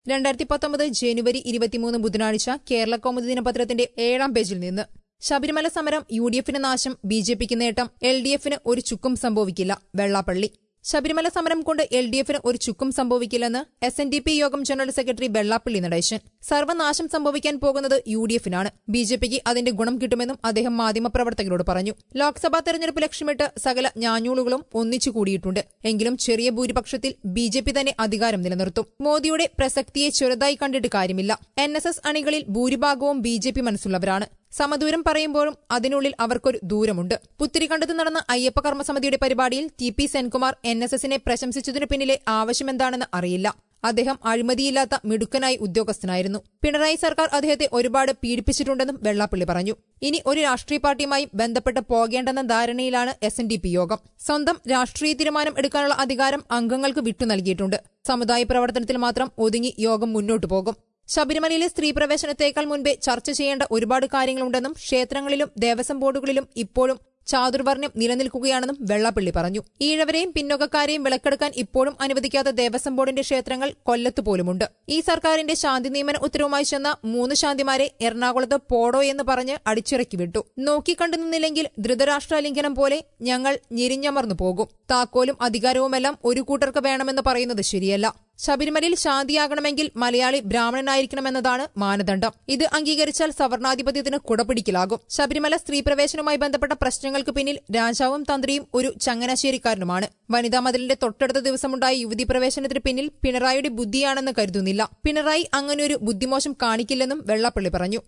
രണ്ടായിരത്തി പത്തൊമ്പത് ജനുവരി ഇരുപത്തിമൂന്ന് ബുധനാഴ്ച കേരള കൗമുദി ദിനപത്രത്തിന്റെ ഏഴാം പേജിൽ നിന്ന് ശബരിമല സമരം യു ഡി എഫിന് നാശം ബി ജെ പിക്ക് നേട്ടം എൽ ഡി എഫിന് ഒരു ചുക്കും സംഭവിക്കില്ല വെള്ളാപ്പള്ളി ശബരിമല സമരം കൊണ്ട് എൽ ഡി എഫിന് ഒരു ചുക്കും സംഭവിക്കില്ലെന്ന് എസ് എൻ ഡി പി യോഗം ജനറൽ സെക്രട്ടറി വെള്ളാപ്പള്ളി നടേശൻ സർവ്വനാശം സംഭവിക്കാൻ പോകുന്നത് യു ഡി എഫിനാണ് ബി ജെ പിക്ക് അതിന്റെ ഗുണം കിട്ടുമെന്നും അദ്ദേഹം മാധ്യമപ്രവർത്തകരോട് പറഞ്ഞു ലോക്സഭാ തെരഞ്ഞെടുപ്പ് ലക്ഷ്യമിട്ട് സകല ഞാഞ്ഞൂളുകളും ഒന്നിച്ചു കൂടിയിട്ടുണ്ട് എങ്കിലും ചെറിയ ഭൂരിപക്ഷത്തിൽ ബി ജെ പി തന്നെ അധികാരം നിലനിർത്തും മോദിയുടെ പ്രസക്തിയെ ചെറുതായി കണ്ടിട്ട് കാര്യമില്ല എൻ എസ് എസ് അണികളിൽ ഭൂരിഭാഗവും ബി ജെ പി മനസ്സുള്ളവരാണ് സമദൂരം പറയുമ്പോഴും അതിനുള്ളിൽ അവർക്കൊരു ദൂരമുണ്ട് പുത്തിരിക്കണ്ടത്ത് നടന്ന അയ്യപ്പ കർമ്മസമിതിയുടെ പരിപാടിയിൽ T P Senkumar N S എസിനെ പ്രശംസിച്ചതിനു പിന്നിലെ ആവശ്യമെന്താണെന്ന് അറിയില്ല അദ്ദേഹം അഴിമതിയില്ലാത്ത മിടുക്കനായി ഉദ്യോഗസ്ഥനായിരുന്നു പിണറായി സർക്കാർ അദ്ദേഹത്തെ ഒരുപാട് പീഡിപ്പിച്ചിട്ടുണ്ടെന്നും വെള്ളാപ്പള്ളി പറഞ്ഞു ഇനി ഒരു രാഷ്ട്രീയ പാർട്ടിയുമായി ബന്ധപ്പെട്ട് പോകേണ്ടെന്ന ധാരണയിലാണ് എസ് എൻ ഡി പി യോഗം സ്വന്തം രാഷ്ട്രീയ തീരുമാനം എടുക്കാനുള്ള അധികാരം അംഗങ്ങൾക്ക് വിട്ടു നൽകിയിട്ടുണ്ട് സമുദായ പ്രവർത്തനത്തിൽ മാത്രം ഒതുങ്ങി യോഗം മുന്നോട്ടു പോകും ശബരിമലയിലെ സ്ത്രീ പ്രവേശനത്തേക്കാൾ മുൻപേ ചർച്ച ചെയ്യേണ്ട ഒരുപാട് കാര്യങ്ങളുണ്ടെന്നും ക്ഷേത്രങ്ങളിലും ദേവസ്വം ബോർഡുകളിലും ഇപ്പോഴും ചാതുർവർണ്ണ്യം നിലനിൽക്കുകയാണെന്നും വെള്ളാപ്പള്ളി പറഞ്ഞു ഈഴവരെയും പിന്നോക്കക്കാരെയും വിളക്കെടുക്കാൻ ഇപ്പോഴും അനുവദിക്കാത്ത ദേവസ്വം ബോർഡിന്റെ ക്ഷേത്രങ്ങൾ കൊല്ലത്ത് പോലുമുണ്ട് ഈ സർക്കാരിന്റെ ശാന്തി നിയമന ഉത്തരവുമായി ചെന്ന മൂന്ന് ശാന്തിമാരെ എറണാകുളത്ത് പോടോ എന്ന് പറഞ്ഞ് അടിച്ചിറക്കി വിട്ടു നോക്കിക്കണ്ടു നിന്നില്ലെങ്കിൽ ധൃതരാഷ്ട്ര ലംഘനം പോലെ ഞങ്ങൾ ഞെരിഞ്ഞമർന്നു പോകും താക്കോലും അധികാരവുമെല്ലാം ഒരു കൂട്ടർക്ക് വേണമെന്ന് പറയുന്നത് ശരിയല്ല ശബരിമലയിൽ ശാന്തിയാകണമെങ്കിൽ മലയാളി ബ്രാഹ്മണനായിരിക്കണമെന്നതാണ് മാനദണ്ഡം ഇത് അംഗീകരിച്ചാൽ സവർണാധിപത്യത്തിന് കുടപിടിക്കലാകും ശബരിമല സ്ത്രീ പ്രവേശനവുമായി ബന്ധപ്പെട്ട പ്രശ്നങ്ങൾക്ക് പിന്നിൽ രാജാവും തന്ത്രിയും ഒരു ചങ്ങനാശ്ശേരിക്കാരനുമാണ് വനിതാ മതിലിന്റെ തൊട്ടടുത്ത ദിവസമുണ്ടായ യുവതി പ്രവേശനത്തിന് പിന്നിൽ പിണറായിയുടെ ബുദ്ധിയാണെന്ന് കരുതുന്നില്ല പിണറായി അങ്ങനെയൊരു ബുദ്ധിമോശം കാണിക്കില്ലെന്നും വെള്ളാപ്പള്ളി പറഞ്ഞു